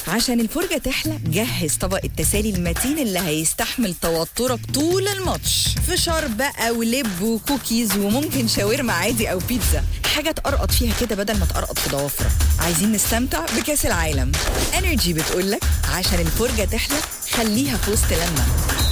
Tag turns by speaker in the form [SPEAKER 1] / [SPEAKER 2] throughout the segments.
[SPEAKER 1] عشان الفرجة تحلى جهز طبق التسالي المتين اللي هيستحمل توترك طول الماتش فشار بقى ولب وكوكيز وممكن شاورما عادي أو بيتزا حاجة تقرقط فيها كده بدل ما تقرقط في ضوافرك عايزين نستمتع بكأس العالم انرجي بتقولك عشان الفرجة تحلى خليها في وسط لما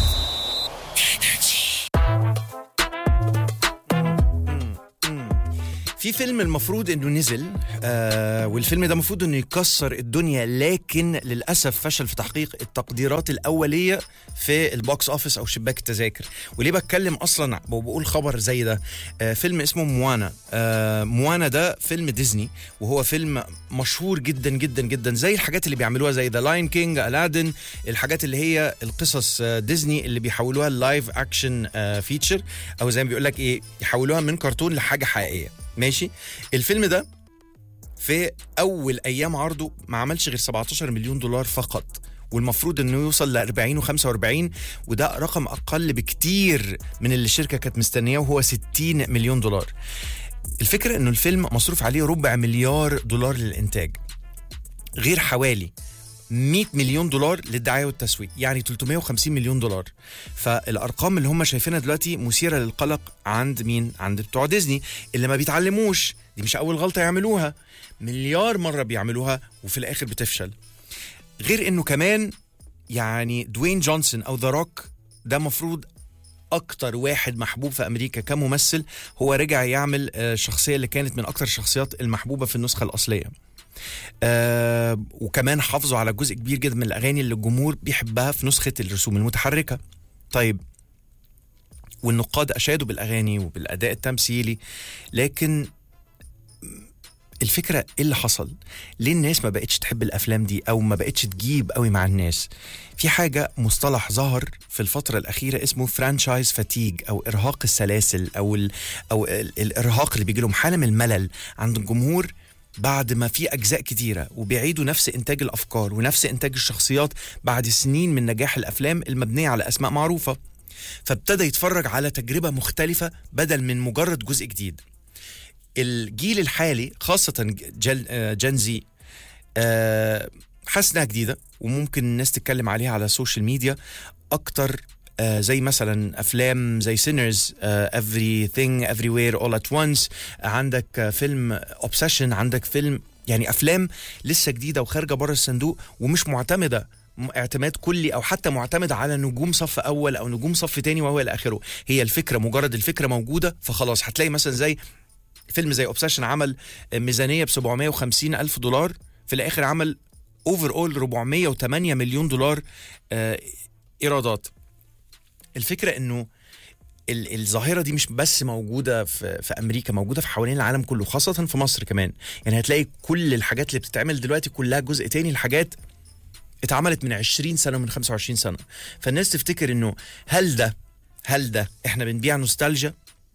[SPEAKER 2] في فيلم المفروض انه نزل آه والفيلم ده المفروض انه يكسر الدنيا لكن للاسف فشل في تحقيق التقديرات الاوليه في البوكس اوفيس او شباك التذاكر وليه بتكلم اصلا وبقول خبر زي ده آه فيلم اسمه موانا آه موانا ده فيلم ديزني وهو فيلم مشهور جدا جدا جدا زي الحاجات اللي بيعملوها زي ذا لاين كينج الادن الحاجات اللي هي القصص آه ديزني اللي بيحولوها لايف اكشن فيتشر او زي ما بيقول لك ايه يحولوها من كرتون لحاجه حقيقيه ماشي الفيلم ده في اول ايام عرضه ما عملش غير 17 مليون دولار فقط والمفروض انه يوصل ل 40 و45 وده رقم اقل بكتير من اللي الشركه كانت مستنياه وهو 60 مليون دولار الفكره انه الفيلم مصروف عليه ربع مليار دولار للانتاج غير حوالي 100 مليون دولار للدعايه والتسويق يعني 350 مليون دولار فالارقام اللي هم شايفينها دلوقتي مثيره للقلق عند مين عند بتوع ديزني اللي ما بيتعلموش دي مش اول غلطه يعملوها مليار مره بيعملوها وفي الاخر بتفشل غير انه كمان يعني دوين جونسون او ذا روك ده مفروض اكتر واحد محبوب في امريكا كممثل هو رجع يعمل الشخصيه اللي كانت من اكتر الشخصيات المحبوبه في النسخه الاصليه آه وكمان حافظوا على جزء كبير جدا من الاغاني اللي الجمهور بيحبها في نسخه الرسوم المتحركه طيب والنقاد اشادوا بالاغاني وبالاداء التمثيلي لكن الفكره ايه اللي حصل ليه الناس ما بقتش تحب الافلام دي او ما بقتش تجيب قوي مع الناس في حاجه مصطلح ظهر في الفتره الاخيره اسمه فرانشايز فاتيج او ارهاق السلاسل او ال او ال الارهاق اللي بيجي لهم حاله من الملل عند الجمهور بعد ما في اجزاء كتيره وبيعيدوا نفس انتاج الافكار ونفس انتاج الشخصيات بعد سنين من نجاح الافلام المبنيه على اسماء معروفه فابتدى يتفرج على تجربه مختلفه بدل من مجرد جزء جديد الجيل الحالي خاصه جل جنزي حاسس انها جديده وممكن الناس تتكلم عليها على السوشيال ميديا اكتر آه زي مثلا افلام زي سينرز everything everywhere all at once عندك آه فيلم اوبسيشن عندك فيلم يعني افلام لسه جديده وخارجه بره الصندوق ومش معتمده اعتماد كلي او حتى معتمد على نجوم صف اول او نجوم صف تاني وهو الى اخره هي الفكره مجرد الفكره موجوده فخلاص هتلاقي مثلا زي فيلم زي اوبسيشن عمل ميزانيه ب 750 الف دولار في الاخر عمل اوفر اول 408 مليون دولار آه ايرادات الفكره انه الظاهره دي مش بس موجوده في, في امريكا موجوده في حوالين العالم كله خاصه في مصر كمان يعني هتلاقي كل الحاجات اللي بتتعمل دلوقتي كلها جزء تاني الحاجات اتعملت من 20 سنه ومن 25 سنه فالناس تفتكر انه هل ده هل ده احنا بنبيع نوستالجيا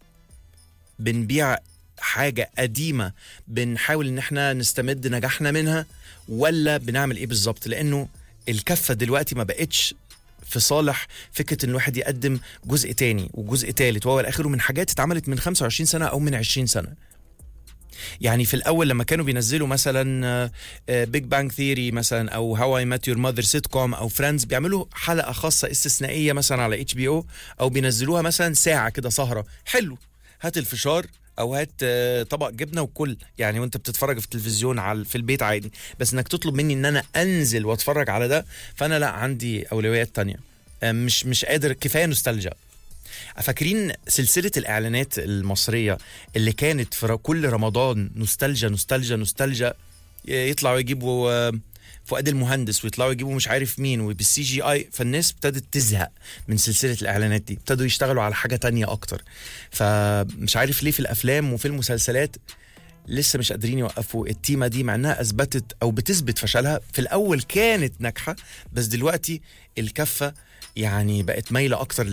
[SPEAKER 2] بنبيع حاجة قديمة بنحاول ان احنا نستمد نجاحنا منها ولا بنعمل ايه بالظبط لانه الكفة دلوقتي ما بقتش في صالح فكره ان الواحد يقدم جزء تاني وجزء تالت وهو الاخره من حاجات اتعملت من 25 سنه او من 20 سنه يعني في الاول لما كانوا بينزلوا مثلا بيج بانج ثيري مثلا او هاو اي مات يور ماذر سيت كوم او فريندز بيعملوا حلقه خاصه استثنائيه مثلا على اتش بي او او بينزلوها مثلا ساعه كده سهره حلو هات الفشار او هات طبق جبنه وكل يعني وانت بتتفرج في التلفزيون على في البيت عادي بس انك تطلب مني ان انا انزل واتفرج على ده فانا لا عندي اولويات تانية مش مش قادر كفايه نوستالجيا فاكرين سلسله الاعلانات المصريه اللي كانت في كل رمضان نوستالجيا نوستالجيا نوستالجيا يطلعوا يجيبوا فؤاد المهندس ويطلعوا يجيبوا مش عارف مين وبالسي جي اي فالناس ابتدت تزهق من سلسله الاعلانات دي ابتدوا يشتغلوا على حاجه تانية اكتر فمش عارف ليه في الافلام وفي المسلسلات لسه مش قادرين يوقفوا التيمة دي مع انها اثبتت او بتثبت فشلها في الاول كانت ناجحه بس دلوقتي الكفه يعني بقت مايله اكتر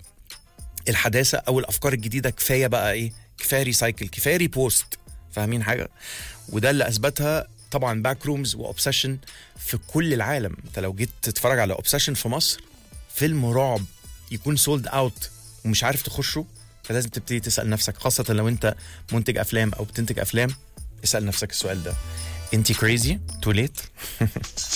[SPEAKER 2] للحداثه او الافكار الجديده كفايه بقى ايه كفايه ريسايكل كفايه ريبوست فاهمين حاجه وده اللي اثبتها طبعا باك رومز واوبسيشن في كل العالم انت لو جيت تتفرج على اوبسيشن في مصر فيلم رعب يكون سولد اوت ومش عارف تخشه فلازم تبتدي تسال نفسك خاصه لو انت منتج افلام او بتنتج افلام اسال نفسك السؤال ده انت كريزي تو ليت